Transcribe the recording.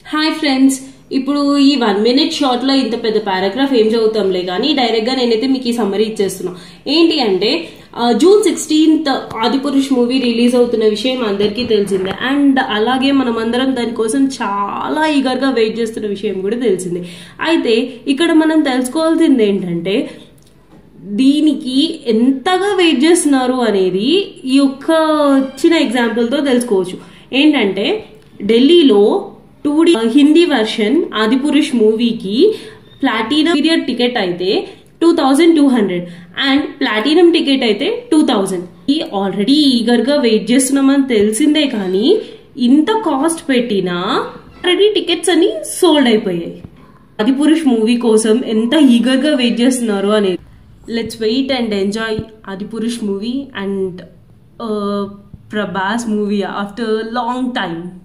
hi friends ఇప్పుడు ఈ one minute short లో ఇంత పెద్ద పారాగ్రాఫ్ ఏం చదువుతాంలే కానీ డైరెక్ట్ గా నేనైతే మీకు ఈ సమ్మరీ ఇచ్చేస్తున్నా ఏంటి అంటే ఆ, June sixteenth Adipurush movie release అవుతున్న విషయం అందరికీ తెలిసిందే అండ్ అలాగే మనం అందరం దానికోసం చాలా ఈగర్ గా వెయిట్ చేస్తున్న విషయం కూడా తెలిసిందే అయితే ఇక్కడ మనం తెలుసుకోవాల్సింది ఏంటంటే దీనికి ఎంతగా వెయిట్ చేస్తున్నారు అనేది ఈ యొక్క చిన్న ఎగ్జాంపుల్తో తెలుసుకోవచ్చు ఏంటంటే ఢిల్లీలో two D Hindi version Adipurush మూవీకి ప్లాటినం పీరియడ్ టికెట్ అయితే two thousand two hundred and platinum ticket అయితే టూ థౌజండ్ ఈ ఆల్రెడీ ఈగర్ గా వెయిట్ చేస్తున్నామని తెలిసిందే కానీ ఇంత కాస్ట్ పెట్టినా ఆల్రెడీ టికెట్స్ అని సోల్డ్ అయిపోయాయి ఆదిపురుష్ మూవీ కోసం ఎంత ఈగర్ గా వెయిట్ చేస్తున్నారు అనేది let's wait and enjoy Adipurush movie and Prabhas movie after long time